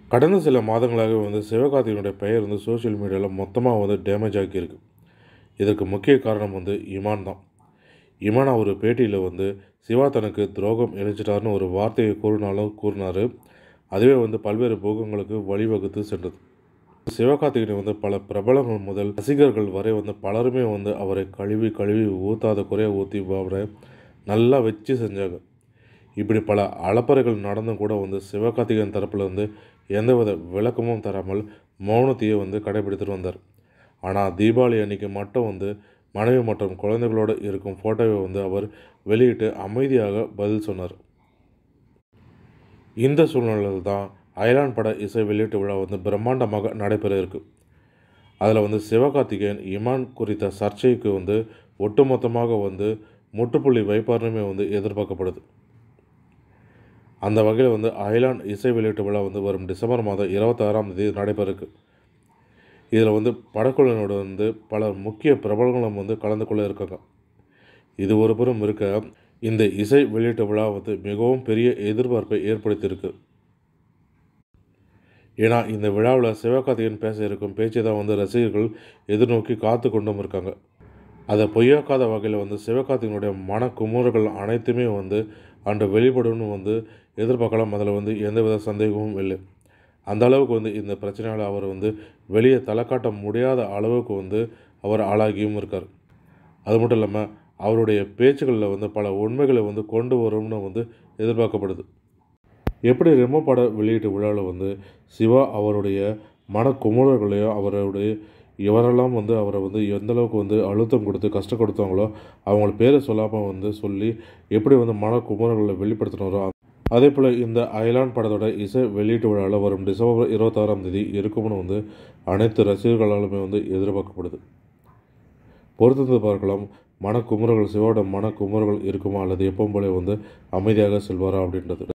கடந்த சில மாதங்களாக வந்து சிவகார்த்திகனுடைய பெயர் வந்து சோஷியல் மீடியாவில் மொத்தமாக வந்து டேமேஜ் ஆகியிருக்கு இதற்கு முக்கிய காரணம் வந்து இமான் தான் இமான் ஒரு பேட்டியில் வந்து சிவா தனக்கு துரோகம் இழைச்சிட்டார்னு ஒரு வார்த்தையை கூறினாலும் கூறினார் அதுவே வந்து பல்வேறு போகங்களுக்கு வழிவகுத்து சென்றது சிவகார்த்திகேயன் வந்து பல பிரபலங்கள் முதல் ரசிகர்கள் வரை வந்து பலருமே வந்து அவரை கழுவி கழுவி ஊற்றாத குறைய ஊற்றி அவரை நல்லா வச்சு செஞ்சாங்க இப்படி பல அலப்பறைகள் நடந்தும் கூட வந்து சிவகார்த்திகேயன் தரப்புல இருந்து எந்தவித விளக்கமும் தராமல் மௌனத்தையே வந்து கடைபிடித்துட்டு வந்தார் ஆனால் தீபாவளி அன்னைக்கு மட்டும் வந்து மனைவி மற்றும் குழந்தைகளோடு இருக்கும் ஃபோட்டோவை வந்து அவர் வெளியிட்டு அமைதியாக பதில் சொன்னார் இந்த சூழ்நிலையில் தான் அயலான் பட இசை வெளியீட்டு விழா வந்து பிரம்மாண்டமாக நடைபெற இருக்கு அதில் வந்து சிவகார்த்திகேயன் இமான் குறித்த சர்ச்சைக்கு வந்து ஒட்டுமொத்தமாக வந்து முற்றுப்புள்ளி வைப்பார்னுமே வந்து எதிர்பார்க்கப்படுது அந்த வகையில் வந்து அயலான் இசை வெளியீட்டு விழா வந்து வரும் டிசம்பர் மாதம் இருபத்தாறாம் தேதி நடைபெற இருக்கு இதில் வந்து படக்குழுவினோட வந்து பல முக்கிய பிரபலங்களும் வந்து கலந்து கொள்ள இருக்காங்க இது ஒரு புறம் இருக்க இந்த இசை வெளியீட்டு விழா வந்து மிகவும் பெரிய எதிர்பார்ப்பை ஏற்படுத்தியிருக்கு ஏன்னா இந்த விழாவில் சிவகார்த்திகேயன் பேச இருக்கும் பேச்சை தான் வந்து ரசிகர்கள் எதிர்நோக்கி காத்து கொண்டும் இருக்காங்க அதை பொய்யாக்காத வகையில் வந்து சிவகார்த்திகனுடைய மன குமுறல்கள் அனைத்துமே வந்து அன்று வெளிப்படும்னு வந்து எதிர்பார்க்கலாம் அதில் வந்து எந்தவித சந்தேகமும் இல்லை அந்த அளவுக்கு வந்து இந்த பிரச்சனையால் அவர் வந்து வெளியே தலை காட்ட முடியாத அளவுக்கு வந்து அவர் ஆளாகியும் இருக்கார் அது மட்டும் இல்லாமல் அவருடைய பேச்சுகளில் வந்து பல உண்மைகளை வந்து கொண்டு வரும்னு வந்து எதிர்பார்க்கப்படுது எப்படி ரெமோ பட வெளியீட்டு விழாவில் வந்து சிவா அவருடைய மன குமுறல்களையும் அவருடைய இவரெல்லாம் வந்து அவரை வந்து எந்த அளவுக்கு வந்து அழுத்தம் கொடுத்து கஷ்டம் கொடுத்தாங்களோ அவங்கள பேரை சொல்லாமல் வந்து சொல்லி எப்படி வந்து மன குமுறல்களை வெளிப்படுத்தினாரோ அதே போல் இந்த அயலான் படத்தோட இசை வெளியீட்டு விழாவில் வரும் டிசம்பர் இருபத்தாறாம் தேதி இருக்கும்னு வந்து அனைத்து ரசிகர்களாலுமே வந்து எதிர்பார்க்கப்படுது பொறுத்திருந்து பார்க்கலாம் மனக்குமுறல்கள் சிவாவோட மனக்குமுறல்கள் இருக்குமா அல்லது எப்பவும் போல வந்து அமைதியாக செல்வாரா அப்படின்றது